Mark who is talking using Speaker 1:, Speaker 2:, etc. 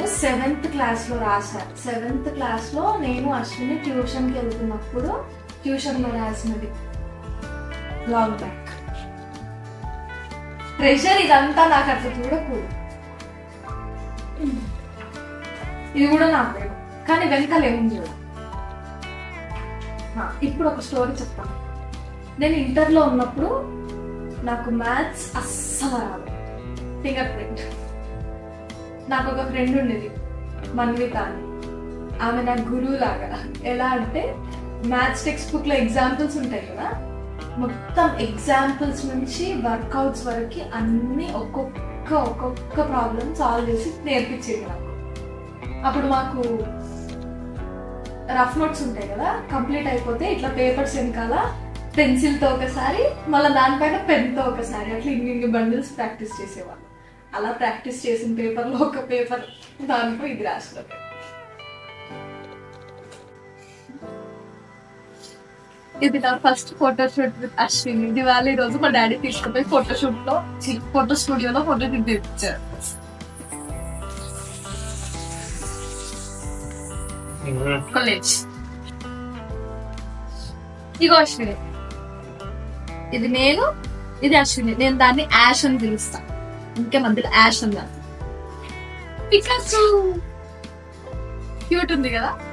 Speaker 1: seventh class లో రాశా seventh class లో నేను అశ్విని ట్యూషన్ కి వెళ్తున్నప్పుడు ట్యూషన్ లో రాసినది లాంగ్ బ్యాక్ ప్రెషర్ ఇదంతా నాకు అట్లా చూడకూడదు ఇది కూడా నాకు లేదు కానీ వెనకాల ఏముంది చూడ ఆ, ఇప్పుడు ఒక స్టోరీ చెప్తాను నేను ఇంటర్లో ఉన్నప్పుడు నాకు మ్యాథ్స్ అస్సలు రాదు ఫింగర్ ప్రింట్ నాకు ఒక ఫ్రెండ్ ఉండేది మన్విత అని ఆమె నా గురువు లాగా ఎలా అంటే మ్యాథ్స్ టెక్స్ట్ బుక్ లో ఎగ్జాంపుల్స్ ఉంటాయి కదా మొత్తం ఎగ్జాంపుల్స్ నుంచి వర్కౌట్స్ వరకు అన్ని ఒక్కొక్క ఒక్కొక్క ప్రాబ్లం సాల్వ్ చేసి నేర్పించేది నాకు అప్పుడు మాకు రఫ్ నోట్స్ ఉంటాయి కదా కంప్లీట్ అయిపోతే ఇట్లా పేపర్స్ వెనకాల పెన్సిల్ తో ఒకసారి మళ్ళీ దానిపైన పెన్ తో ఒకసారి అట్లా ఇన్ని ఇన్ని బండిల్స్ ప్రాక్టీస్ చేసేవాళ్ళు అలా ప్రాక్టీస్ చేసిన పేపర్ లో ఒక పేపర్ దాంట్లో ఇది రాసిన ఇది నా first photo shoot with Ashwini Diwali రోజు మా డాడీ తీసుకుపోయి ఫోటో షూట్ లో ఫోటో స్టూడియోలో ఫోటో తీపించారు కాలేజ్ ఇగో అశ్విని ఇది నేను ఇది అశ్విని నేను దాన్ని యాష్ అని పిలుస్తా ఇంకే మధ్యలో యాష్ అని కాదు పికాసు క్యూట్ ఉంది కదా